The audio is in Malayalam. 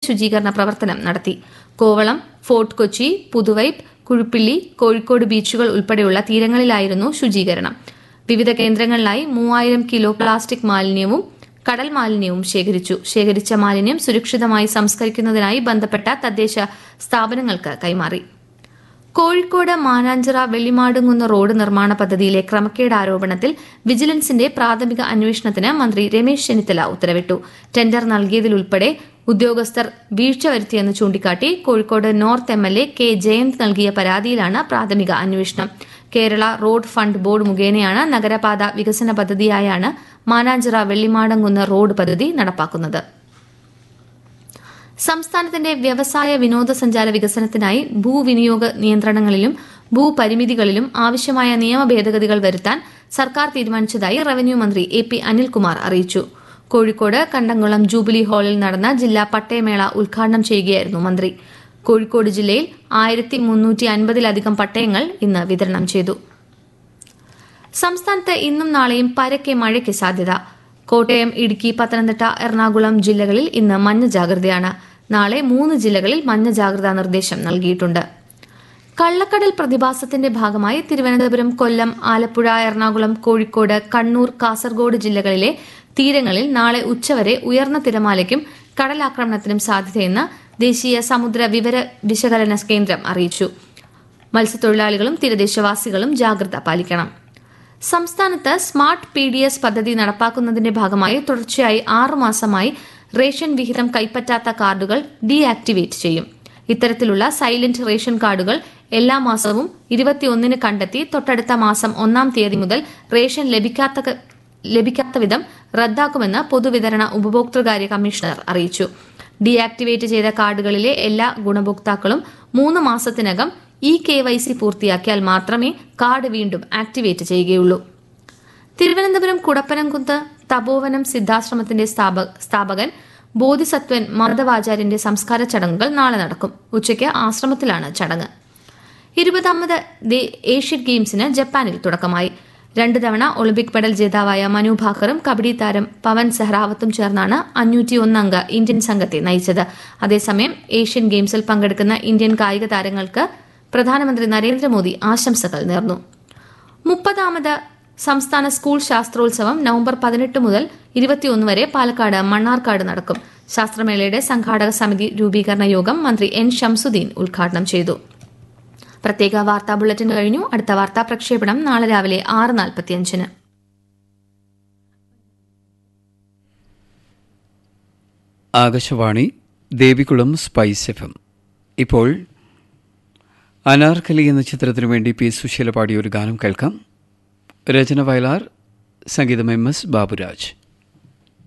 ശുചീകരണ പ്രവർത്തനം നടത്തി കോവളം ഫോർട്ട് കൊച്ചി പുതുവൈപ്പ് കുഴുപ്പിള്ളി കോഴിക്കോട് ബീച്ചുകൾ ഉൾപ്പെടെയുള്ള തീരങ്ങളിലായിരുന്നു ശുചീകരണം വിവിധ കേന്ദ്രങ്ങളിലായി മൂവായിരം കിലോ പ്ലാസ്റ്റിക് മാലിന്യവും കടൽ മാലിന്യവും ശേഖരിച്ചു ശേഖരിച്ച മാലിന്യം സുരക്ഷിതമായി സംസ്കരിക്കുന്നതിനായി ബന്ധപ്പെട്ട തദ്ദേശ സ്ഥാപനങ്ങൾക്ക് കൈമാറി കോഴിക്കോട് മാനാഞ്ചിറ വെള്ളിമാടുങ്കുന്ന് റോഡ് നിർമ്മാണ പദ്ധതിയിലെ ക്രമക്കേട് ആരോപണത്തിൽ വിജിലൻസിന്റെ പ്രാഥമിക അന്വേഷണത്തിന് മന്ത്രി രമേശ് ചെന്നിത്തല ഉത്തരവിട്ടു ടെൻഡർ നൽകിയതിലുൾപ്പെടെ ഉദ്യോഗസ്ഥർ വീഴ്ച വരുത്തിയെന്ന് ചൂണ്ടിക്കാട്ടി Kozhikode north M L A K Jayanth നൽകിയ പരാതിയിലാണ് പ്രാഥമിക അന്വേഷണം കേരള റോഡ് ഫണ്ട് ബോർഡ് മുഖേനയാണ് നഗരപാത വികസന പദ്ധതിയായാണ് മാനാഞ്ചിറ വെള്ളിമാടങ്കുന്ന് റോഡ് പദ്ധതി നടപ്പാക്കുന്നത് സംസ്ഥാനത്തിന്റെ വ്യവസായ വിനോദസഞ്ചാര വികസനത്തിനായി ഭൂവിനിയോഗ നിയന്ത്രണങ്ങളിലും ഭൂപരിമിതികളിലും ആവശ്യമായ നിയമ ഭേദഗതികൾ വരുത്താൻ സർക്കാർ തീരുമാനിച്ചതായി റവന്യൂ മന്ത്രി എ പി അനിൽകുമാർ അറിയിച്ചു കോഴിക്കോട് കണ്ടംകുളം ജൂബിലി ഹാളിൽ നടന്ന ജില്ലാ പട്ടയമേള ഉദ്ഘാടനം ചെയ്യുകയായിരുന്നു മന്ത്രി കോഴിക്കോട് ജില്ലയിൽ ആയിരത്തി മുന്നൂറ്റി അൻപതിലധികം പട്ടയങ്ങൾ ഇന്ന് വിതരണം ചെയ്തു സംസ്ഥാനത്ത് ഇന്നും നാളെയും പരക്കെ മഴയ്ക്ക് സാധ്യത കോട്ടയം ഇടുക്കി പത്തനംതിട്ട എറണാകുളം ജില്ലകളിൽ ഇന്ന് മഞ്ഞ ജാഗ്രതയാണ് നാളെ മൂന്ന് ജില്ലകളിൽ മഞ്ഞ ജാഗ്രതാ നിർദ്ദേശം നൽകിയിട്ടുണ്ട് കള്ളക്കടൽ പ്രതിഭാസത്തിന്റെ ഭാഗമായി തിരുവനന്തപുരം കൊല്ലം ആലപ്പുഴ എറണാകുളം കോഴിക്കോട് കണ്ണൂർ കാസർഗോഡ് ജില്ലകളിലെ തീരങ്ങളിൽ നാളെ ഉച്ചവരെ ഉയർന്ന തിരമാലയ്ക്കും കടലാക്രമണത്തിനും സാധ്യതയെന്ന് ദേശീയ സമുദ്ര വിവര വിശകലന കേന്ദ്രം അറിയിച്ചു മത്സ്യത്തൊഴിലാളികളും തീരദേശവാസികളും ജാഗ്രത പാലിക്കണം സംസ്ഥാനത്ത് സ്മാർട്ട് പി ഡി എസ് പദ്ധതി നടപ്പാക്കുന്നതിന്റെ ഭാഗമായി തുടർച്ചയായി ആറു മാസമായി റേഷൻ വിഹിതം കൈപ്പറ്റാത്ത കാർഡുകൾ ഡീആക്ടിവേറ്റ് ചെയ്യും ഇത്തരത്തിലുള്ള സൈലന്റ് റേഷൻ കാർഡുകൾ എല്ലാ മാസവും ഇരുപത്തിയൊന്നിന് കണ്ടെത്തി തൊട്ടടുത്ത മാസം ഒന്നാം തീയതി മുതൽ റേഷൻ ലഭിക്കാത്ത ലഭിക്കാത്ത വിധം റദ്ദാക്കുമെന്ന് പൊതുവിതരണ ഉപഭോക്തൃകാര്യ കമ്മീഷണർ അറിയിച്ചു ഡീആക്ടിവേറ്റ് ചെയ്ത കാർഡുകളിലെ എല്ലാ ഗുണഭോക്താക്കളും മൂന്ന് മാസത്തിനകം ഇ കെ വൈ സി പൂർത്തിയാക്കിയാൽ മാത്രമേ കാർഡ് വീണ്ടും ആക്ടിവേറ്റ് ചെയ്യുകയുള്ളൂ തിരുവനന്തപുരം കുടപ്പനംകുന്ന് തപോവനം സിദ്ധാശ്രമത്തിന്റെ സ്ഥാപകൻ ബോധിസത്വൻ മാധവാചാര്യന്റെ സംസ്കാര ചടങ്ങുകൾ നാളെ നടക്കും ഉച്ചയ്ക്ക് ആശ്രമത്തിലാണ് ചടങ്ങ് ഇരുപതാമത് ഏഷ്യൻ ഗെയിംസിന് ജപ്പാനിൽ തുടക്കമായി രണ്ട് തവണ ഒളിമ്പിക് മെഡൽ ജേതാവായ മനു ഭാക്കറും കബഡി താരം പവൻ സെഹ്റാവത്തും ചേർന്നാണ് അഞ്ഞൂറ്റിയൊന്ന് അംഗ ഇന്ത്യൻ സംഘത്തെ നയിച്ചത് അതേസമയം ഏഷ്യൻ ഗെയിംസിൽ പങ്കെടുക്കുന്ന ഇന്ത്യൻ കായിക താരങ്ങൾക്ക് പ്രധാനമന്ത്രി നരേന്ദ്രമോദി ആശംസകൾ നേർന്നു മുപ്പതാമത് സംസ്ഥാന സ്കൂൾ ശാസ്ത്രോത്സവം നവംബർ പതിനെട്ട് മുതൽ ഇരുപത്തിയൊന്ന് വരെ പാലക്കാട് മണ്ണാർക്കാട് നടക്കും ശാസ്ത്രമേളയുടെ സംഘാടക സമിതി രൂപീകരണ യോഗം മന്ത്രി എൻ ഷംസുദ്ദീൻ ഉദ്ഘാടനം ചെയ്തു പ്രത്യേക വാർത്താ ബുള്ളറ്റിൻ കഴിഞ്ഞു അടുത്ത വാർത്താ പ്രക്ഷേപണം നാളെ രാവിലെ ആറ് നാൽപ്പത്തിയഞ്ചിന് Akashvani Devikulam spice F M ഇപ്പോൾ അനാർക്കലി എന്ന ചിത്രത്തിനു വേണ്ടി പി സുശീല പാടിയ ഒരു ഗാനം കേൾക്കാം രചന വയലാർ സംഗീതം എം എസ് ബാബുരാജ്